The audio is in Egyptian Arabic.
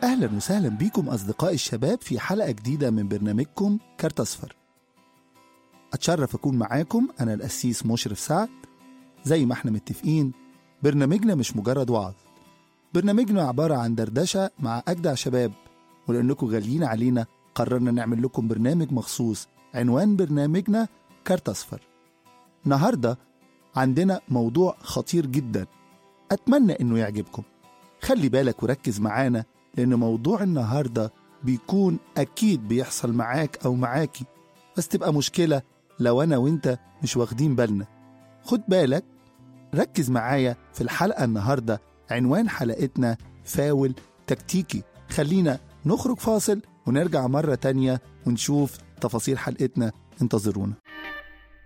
أهلا وسهلا بيكم أصدقاء الشباب في حلقة جديدة من برنامجكم كارت أصفر أتشرف أكون معاكم أنا القسيس مشرف سعد زي ما احنا متفقين برنامجنا مش مجرد وعظ برنامجنا عبارة عن دردشة مع أجدع شباب ولأنكم غاليين علينا قررنا نعمل لكم برنامج مخصوص عنوان برنامجنا كارت أصفر النهاردة عندنا موضوع خطير جدا أتمنى إنه يعجبكم خلي بالك وركز معانا لأن موضوع النهاردة بيكون أكيد بيحصل معاك أو معاكي بس تبقى مشكلة لو أنا وإنت مش واخدين بالنا خد بالك ركز معايا في الحلقة النهاردة عنوان حلقتنا فاول تكتيكي خلينا نخرج فاصل ونرجع مرة تانية ونشوف تفاصيل حلقتنا انتظرونا